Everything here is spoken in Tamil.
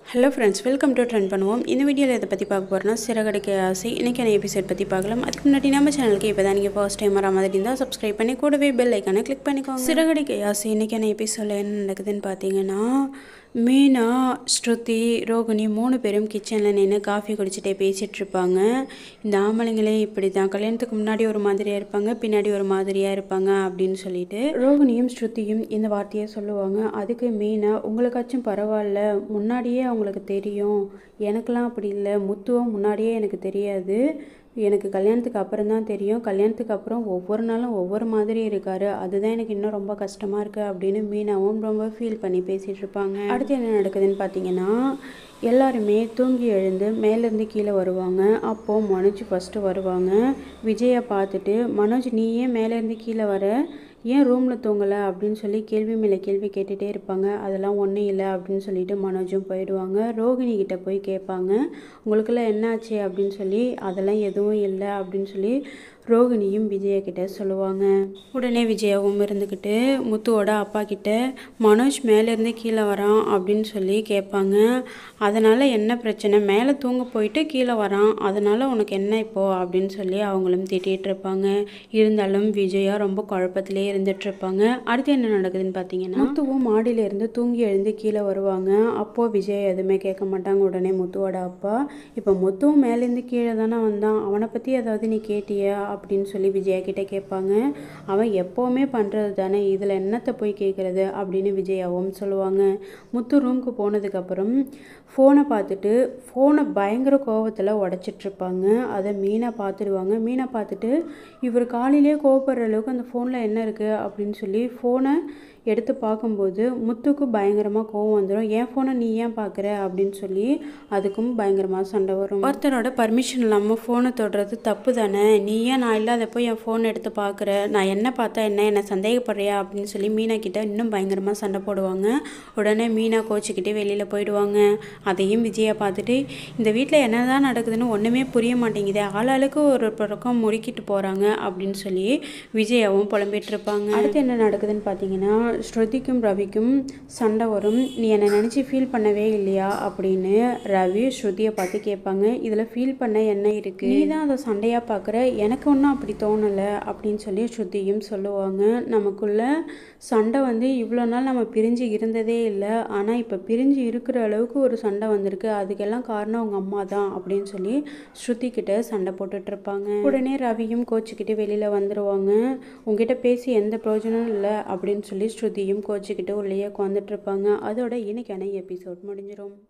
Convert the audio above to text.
hello friends welcome to trend பண்ணுவோம் இந்த வீடியோவில் இதை பற்றி பார்க்க போகிறோம்னா சிறகடிக்க ஆசை இன்றைக்கான எபிசோட் பற்றி பார்க்கலாம் அதுக்கு முன்னாடி நம்ம சேனலுக்கு இப்போ தான் நீங்கள் ஃபர்ஸ்ட் டைம் வர மாதிரி இருந்தால் சப்ஸ்கிரைப் பண்ணி கூடவே பெல் ஐக்கானை கிளிக் பண்ணிக்கோங்க சிறகடிக்க ஆசை இன்றைக்கான எபிசோடில் என்ன நடக்குதுன்னு பார்த்தீங்கன்னா மீனா ஸ்ருதி ரோகிணி மூணு பேரும் கிச்சனில் நின்று காஃபி குடிச்சிட்டே பேசிகிட்டு இருப்பாங்க இந்த ஆம்பளைங்களே இப்படி தான் கல்யாணத்துக்கு முன்னாடி ஒரு மாதிரியாக இருப்பாங்க பின்னாடி ஒரு மாதிரியாக இருப்பாங்க அப்படின்னு சொல்லிட்டு ரோகிணியும் ஸ்ருதியும் இந்த வார்த்தையை சொல்லுவாங்க அதுக்கு மீனா உங்களுக்காச்சும் பரவாயில்ல முன்னாடியே அவங்களுக்கு தெரியும் எனக்கெல்லாம் அப்படி இல்லை முத்துவும் முன்னாடியே எனக்கு தெரியாது எனக்கு கல்யாணத்துக்கு அப்புறம் தான் தெரியும் கல்யாணத்துக்கு அப்புறம் ஒவ்வொரு நாளும் ஒவ்வொரு மாதிரி இருக்காரு அதுதான் எனக்கு இன்னும் ரொம்ப கஷ்டமாக இருக்குது அப்படின்னு மீனாவும் ரொம்ப ஃபீல் பண்ணி பேசிகிட்டு இருப்பாங்க அடுத்து என்ன நடக்குதுன்னு பார்த்தீங்கன்னா எல்லாருமே தூங்கி எழுந்து மேலேருந்து கீழே வருவாங்க அப்போது மனோஜ் ஃபஸ்ட்டு வருவாங்க விஜயை பார்த்துட்டு மனோஜ் நீ ஏன் மேலேருந்து கீழே வர ஏன் ரூமில் தூங்கலை அப்படின்னு சொல்லி கேள்வி மேலே கேள்வி கேட்டுகிட்டே இருப்பாங்க அதெல்லாம் ஒன்றும் இல்லை அப்படின்னு சொல்லிட்டு மனோஜும் போயிடுவாங்க ரோகிணி கிட்ட போய் கேட்பாங்க உங்களுக்கெல்லாம் என்னாச்சு அப்படின்னு சொல்லி அதெல்லாம் எதுவும் இல்லை அப்படின்னு சொல்லி ரோகிணியும் விஜயா கிட்ட சொல்லுவாங்க உடனே விஜயாவும் இருந்துக்கிட்டு முத்துவோட அப்பா கிட்ட மனோஜ் மேலேருந்து கீழே வரான் அப்படின்னு சொல்லி கேட்பாங்க அதனால் என்ன பிரச்சனை மேலே தூங்க போயிட்டு கீழே வரான் அதனால் உனக்கு என்ன இப்போ அப்படின்னு சொல்லி அவங்களும் திட்டிகிட்டு இருப்பாங்க இருந்தாலும் விஜயா ரொம்ப குழப்பத்திலே இருந்துட்டு இருப்பாங்க அடுத்து என்ன நடக்குதுன்னு பார்த்தீங்கன்னா முத்துவும் மாடியில இருந்து தூங்கி எழுந்து கீழே வருவாங்க அப்போது விஜய் எதுவுமே கேட்க மாட்டாங்க உடனே முத்துவோட அப்பா இப்போ முத்துவும் மேலேருந்து கீழே தானே வந்தான் அவனை பற்றி ஏதாவது நீ கேட்டியா அப்படின்னு சொல்லி விஜயா கிட்ட கேட்பாங்க அவன் எப்போவுமே பண்ணுறது தானே இதில் என்னத்தை போய் கேட்குறது அப்படின்னு விஜயாவும் சொல்லுவாங்க முத்து ரூமுக்கு போனதுக்கப்புறம் ஃபோனை பார்த்துட்டு ஃபோனை பயங்கர கோவத்தில் உடச்சிட்ருப்பாங்க அதை மீனை பார்த்துடுவாங்க மீனை பார்த்துட்டு இவர் காலையிலே கோவப்படுற அளவுக்கு அந்த ஃபோனில் என்ன இருக்குது அப்படின்னு சொல்லி ஃபோனை எடுத்து பார்க்கும்போது முத்துக்கு பயங்கரமாக கோவம் வந்துடும் என் ஃபோனை நீ ஏன் பார்க்குற அப்படின்னு சொல்லி அதுக்கும் பயங்கரமாக சண்டை வரும் ஒருத்தரோட பர்மிஷன் இல்லாமல் ஃபோனை தொடுறது தப்பு தானே நீ ஏன் நான் இல்லாதப்போ என் ஃபோன் எடுத்து பார்க்குற நான் என்ன பார்த்தா என்ன என்ன சந்தேகப்படுறியா அப்படின்னு சொல்லி மீனா கிட்ட இன்னும் பயங்கரமாக சண்டை போடுவாங்க உடனே மீனா கோச்சிக்கிட்டே வெளியில் போயிடுவாங்க அதையும் விஜயா பார்த்துட்டு இந்த வீட்டில் என்ன தான் நடக்குதுன்னு ஒன்றுமே புரிய மாட்டேங்குது ஆளாளுக்கு ஒரு பக்கம் முறுக்கிட்டு போகிறாங்க அப்படின்னு சொல்லி விஜயாவும் புலம்பிட்டு இருப்பாங்க அடுத்து என்ன நடக்குதுன்னு பார்த்தீங்கன்னா ஸ்ருதிக்கும் ரவிக்கும் சண்டை வரும் நீ என்னை நினச்சி ஃபீல் பண்ணவே இல்லையா அப்படின்னு ரவி ஸ்ருதியை பார்த்து கேட்பாங்க இதில் ஃபீல் பண்ண என்ன இருக்குது நீ தான் அதை சண்டையாக பார்க்குற எனக்கு ஒன்றும் அப்படி தோணலை அப்படின்னு சொல்லி ஸ்ருதியும் சொல்லுவாங்க நமக்குள்ள சண்டை வந்து இவ்வளோ நாள் நம்ம பிரிஞ்சு இருந்ததே இல்லை ஆனால் இப்போ பிரிஞ்சு இருக்கிற அளவுக்கு ஒரு சண்டை வந்திருக்கு அதுக்கெல்லாம் காரணம் அவங்க அம்மா தான் அப்படின்னு சொல்லி ஸ்ருதி கிட்ட சண்டை போட்டுட்டு இருப்பாங்க உடனே ரவியும் கோச்சுக்கிட்டு வெளியில் வந்துடுவாங்க உங்ககிட்ட பேசி எந்த பிரயோஜனமும் இல்லை அப்படின்னு சொல்லி ஸ்ருதியும் கோச்சுக்கிட்டு உள்ளேயே உட்காந்துட்டு இருப்பாங்க அதோட இன்னைக்கான எபிசோட் முடிஞ்சிடும்